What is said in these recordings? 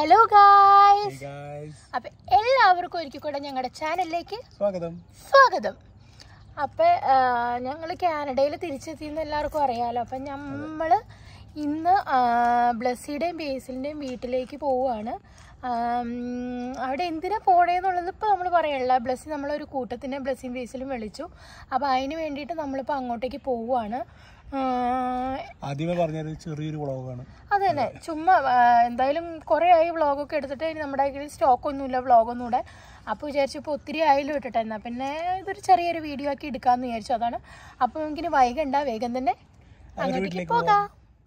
Hello guys guys അപ്പൊ എല്ലാവർക്കും ഒരിക്കൽ കൂടെ ഞങ്ങളുടെ ചാനലിലേക്ക് സ്വാഗതം സ്വാഗതം അപ്പൊ ഞങ്ങൾ കാനഡയിൽ തിരിച്ചെത്തിയെന്ന് എല്ലാവർക്കും അറിയാലോ അപ്പൊ നമ്മള് ഇന്ന് ആ, ബ്ലസ്സിയുടെയും ബേസിലിന്റെയും വീട്ടിലേക്ക് പോവുകയാണ് ആം, അവിടെ എന്തിനാ പോണേന്നുള്ളത് ഇപ്പോൾ നമ്മൾ പറയണില്ല ബ്ലസ്സി നമ്മളൊരു കൂട്ടത്തിനെ ബ്ലസ്സിയും ബേസിലും വിളിച്ചു അപ്പോൾ അതിന് വേണ്ടിയിട്ട് നമ്മളിപ്പോൾ അങ്ങോട്ടേക്ക് പോവുകയാണ് ആ, ആദ്യമേ പറഞ്ഞത് ചെറിയൊരു വ്ളോഗാണ് അത് തന്നെ ചുമ്മാ ആ, എന്തായാലും കുറേ ആയി വ്ളോഗൊക്കെ എടുത്തിട്ട് ഇനി നമ്മുടെ കയ്യിൽ സ്റ്റോക്ക് ഒന്നുമില്ല വ്ളോഗൊന്നും കൂടെ അപ്പോൾ വിചാരിച്ചു ഇപ്പോൾ ഒത്തിരി ആയാലും ഇട്ടിട്ട് എന്നാൽ പിന്നെ ഇതൊരു ചെറിയൊരു വീഡിയോ ആക്കി എടുക്കാമെന്ന് വിചാരിച്ചു അതാണ് അപ്പോൾ നമുക്കിനി വൈകണ്ട വേഗം തന്നെ അങ്ങോട്ടേക്ക് വീട്ടിലേക്ക് പോകാം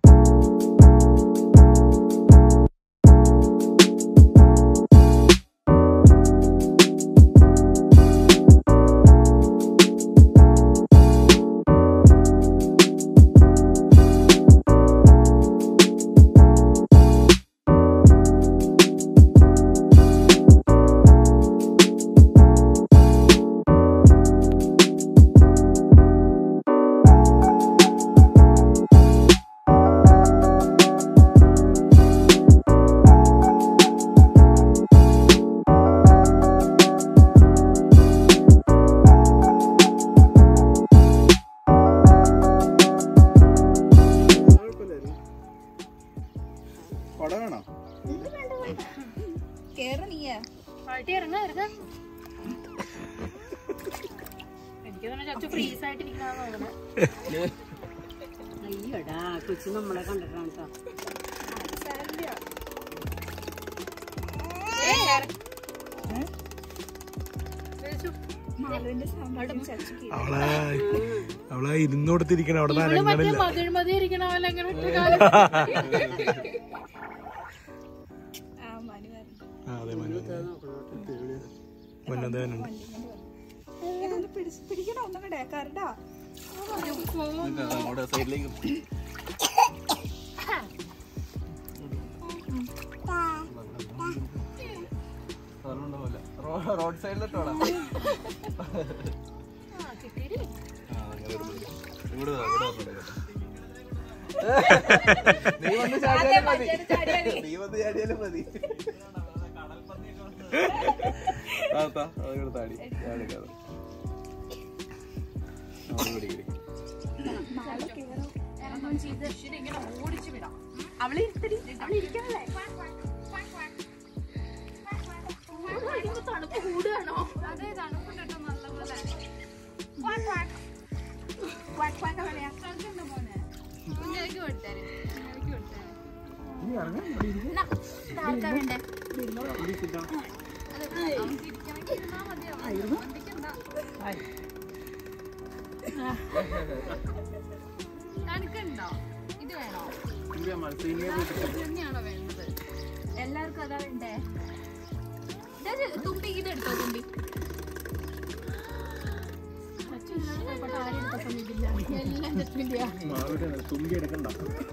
കൊട വേണോ പാട്ടി ഇറങ്ങാ ഇറങ്ങാ എനിക്ക് തന്നെ ചച്ചു ഫ്രീസ് ആയിട്ടിരിക്കണ അയ്യോടാ കൊച്ചു നമ്മളെ കണ്ടിട്ടാണ് കേട്ടോ അവളെ അവളെ ഇരുന്നോടത്തിരിക്കണ അവിടെ നിന്ന് മറ്റേ അനങ്ങണില്ല മതിഴ്മതി ഇരിക്കണ പോലെ അങ്ങനെ ഒറ്റ കാലം ആ, അതെ മനു മന്നദേവനുണ്ട് റോഡ് സൈഡിലിട്ടോടാ നീ വന്ന് ചാടിയാലും മതി നീ വന്ന് ചാടിയാലും മതി താത്ത അതോട് താടി ചാടിക്കാതെ തണുപ്പ് കൂടുകയാണോ എല്ലാവർക്കും അതാ വേണ്ടേ ഇതാ തുമ്പി ഇത് എടുത്തോ തുമ്പി തുമ്പി എടുക്കണ്ട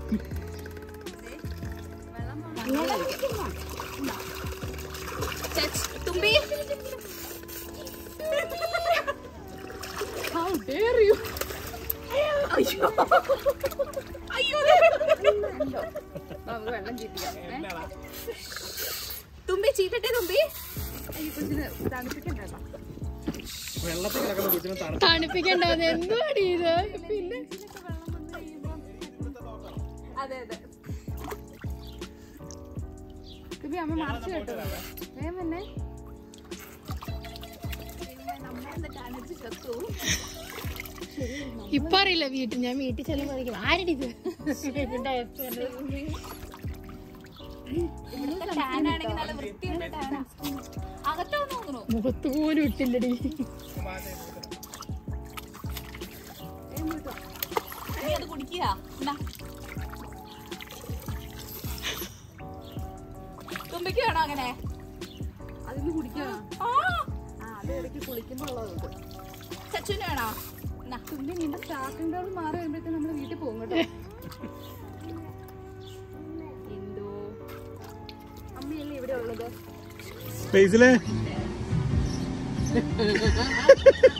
ചച്ച്, തുമ്പി അയ്യോ അയ്യോ നമുക്ക് വെള്ളം ചീറ്റിക്കാം ഏ? തുമ്പി ചീറ്റട്ടെ തുമ്പി അയ്യോ കൊച്ചിന് തണുപ്പിക്കണ്ടോ വെള്ളത്തിൽ കിടക്കുന്ന കൊച്ചിനെ തണുപ്പ് തണുപ്പിക്കണ്ടാന്ന് എന്തുവാടി ഇത് പിന്നെ അതെ അതെ തുമ്പി അമ്മ മറച്ചു കേട്ടോ വേഗം വന്നേ നമ്മ എന്നിട്ട് അനച്ച് ചത്തു ഇപ്പൊ അറിയില്ല വീട്ടിൽ ഞാൻ വീട്ടിൽ ചെല്ലുമ്പോ അറിയിക്കും, ആരെടി ഇത് ഇതിന്റെ ഇവിടുത്തെ ടാനാണെങ്കിൽ നല്ല വൃത്തിയുള്ള ടാനാ അകത്താന്ന് തോന്നുന്നു മുഖത്ത് പോലും ഇട്ടില്ലടി നീ അത് കുടിക്കുക എന്നാ. തുമ്പിക്ക് വേണോ അങ്ങനെ അതിന് കുടിക്കുക ചച്ചുവിന് വേണോ എന്നാ. തുമ്പി നിന്റെ സ്റ്റാർട്ടിംഗ് ഡോൾ മാറി വരുമ്പോഴത്തേക്ക് നമ്മള് വീട്ടിൽ പോകും കേട്ടോ എന്തോ അമ്മയല്ലേ ഇവിടെ ഉള്ളത് സ്പേസിലെ